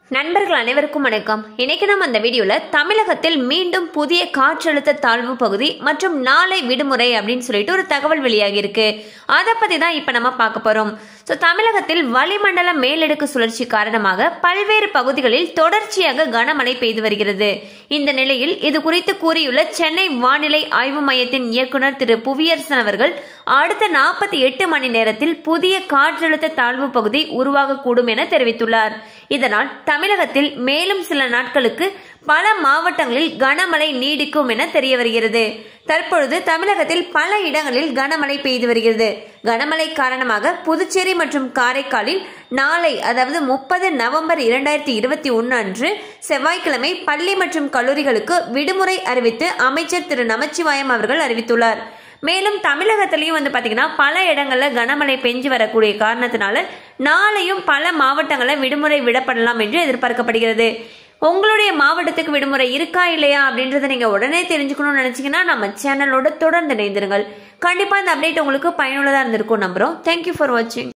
நண்பர்கள் அனைவருக்கும் வணக்கம் இன்னைக்கு நம்ம அந்த வீடியோல தமிழகத்தில் மீண்டும் புதிய காற்றழுத்த தாழ்வு பகுதி மற்றும் நாளை விடுமுறை அப்படின்னு சொல்லிட்டு ஒரு தகவல் வெளியாகி இருக்கு அதை பத்தி தான் இப்ப நம்ம பார்க்க போறோம் ஸோ தமிழகத்தில் வளிமண்டல மேலடுக்கு சுழற்சி காரணமாக பல்வேறு பகுதிகளில் தொடர்ச்சியாக கனமழை பெய்து வருகிறது இந்த நிலையில் இது குறித்து கூறியுள்ள சென்னை வானிலை ஆய்வு மையத்தின் இயக்குனர் திரு புவியரசன் அவர்கள் அடுத்த நாற்பத்தி எட்டு மணி நேரத்தில் புதிய காற்றழுத்த தாழ்வு பகுதி உருவாகக்கூடும் என தெரிவித்துள்ளார் இதனால் தமிழகத்தில் மேலும் சில நாட்களுக்கு பல மாவட்டங்களில் கனமழை நீடிக்கும் என தெரிய வருகிறது தற்பொழுது தமிழகத்தில் பல இடங்களில் கனமழை பெய்து வருகிறது கனமழை காரணமாக புதுச்சேரி மற்றும் காரைக்காலில் நாளை அதாவது முப்பது நவம்பர் இரண்டாயிரத்தி இருபத்தி ஒன்று அன்று செவ்வாய்க்கிழமை பள்ளி மற்றும் கல்லூரிகளுக்கு விடுமுறை அறிவித்து அமைச்சர் திரு நமச்சிவாயம் அவர்கள் அறிவித்துள்ளார் மேலும் தமிழகத்திலையும் வந்து பாத்தீங்கன்னா பல இடங்கள்ல கனமழை பெஞ்சு வரக்கூடிய காரணத்தினால நாளையும் பல மாவட்டங்களில் விடுமுறை விடப்படலாம் என்று எதிர்பார்க்கப்படுகிறது உங்களுடைய மாவட்டத்துக்கு விடுமுறை இருக்கா இல்லையா அப்படின்றத நீங்க உடனே தெரிஞ்சுக்கணும்னு நினைச்சீங்கன்னா நம்ம சேனலோட தொடர்ந்து இணைந்திருங்கள் கண்டிப்பா இந்த அப்டேட் உங்களுக்கு பயனுள்ளதா இருந்திருக்கும் நம்புறோம் தேங்க்யூ ஃபார் வாட்சிங்